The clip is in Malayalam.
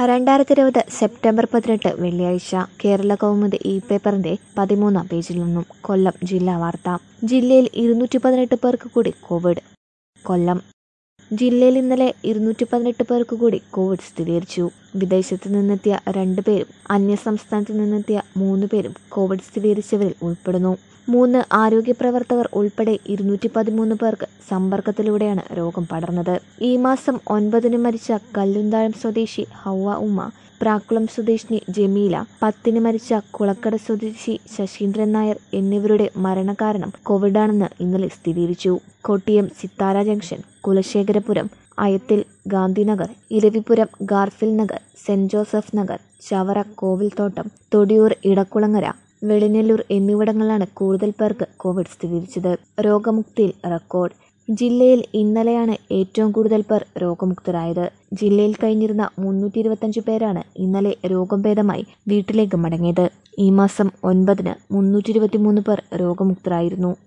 രണ്ടായിരത്തി ഇരുപത് സെപ്റ്റംബർ പതിനെട്ട് വെള്ളിയാഴ്ച കേരള കൗമുദി ഇ പേപ്പറിന്റെ പതിമൂന്നാം പേജിൽ നിന്നും കൊല്ലം ജില്ലാ വാർത്ത ജില്ലയിൽ ഇരുന്നൂറ്റി പതിനെട്ട് പേർക്ക് കൂടി കോവിഡ് കൊല്ലം ജില്ലയിൽ ഇന്നലെ ഇരുന്നൂറ്റി പതിനെട്ട് പേർക്ക് കൂടി കോവിഡ് സ്ഥിരീകരിച്ചു വിദേശത്ത് നിന്നെത്തിയ രണ്ട് പേരും അന്യസംസ്ഥാനത്ത് നിന്നെത്തിയ മൂന്ന് പേരും കോവിഡ് സ്ഥിരീകരിച്ചവരിൽ ഉൾപ്പെടുന്നു മൂന്ന് ആരോഗ്യ പ്രവർത്തകർ ഉൾപ്പെടെ ഇരുന്നൂറ്റി പതിമൂന്ന് പേർക്ക് സമ്പർക്കത്തിലൂടെയാണ് രോഗം പടർന്നത് ഈ മാസം ഒൻപതിന് മരിച്ച കല്ലുന്താഴം സ്വദേശി ഹൗവ ഉമ്മ പ്രാക്കുളം സ്വദേശിനി ജമീല പത്തിന് മരിച്ച കുളക്കട സ്വദേശി ശശീന്ദ്രൻ നായർ എന്നിവരുടെ മരണകാരണം കോവിഡാണെന്ന് ഇന്നലെ സ്ഥിരീകരിച്ചു കൊട്ടിയം സിത്താര ജംഗ്ഷൻ കുലശേഖരപുരം അയത്തിൽ ഗാന്ധിനഗർ ഇരവിപുരം ഗാർഫിൽ നഗർ സെന്റ് ജോസഫ് നഗർ ചവറ കോവിൽത്തോട്ടം തൊടിയൂർ ഇടക്കുളങ്ങര വെളിനെല്ലൂർ എന്നിവിടങ്ങളിലാണ് കൂടുതൽ പേർക്ക് കോവിഡ് സ്ഥിരീകരിച്ചത് രോഗമുക്തിയിൽ റെക്കോർഡ് ജില്ലയിൽ ഇന്നലെയാണ് ഏറ്റവും കൂടുതൽ പേർ രോഗമുക്തരായത് ജില്ലയിൽ കഴിഞ്ഞിരുന്ന മുന്നൂറ്റി ഇരുപത്തഞ്ച് പേരാണ് ഇന്നലെ രോഗം ഭേദമായി വീട്ടിലേക്ക് മടങ്ങിയത് ഈ മാസം ഒൻപതിന് മുന്നൂറ്റി ഇരുപത്തിമൂന്ന് പേർ രോഗമുക്തരായിരുന്നു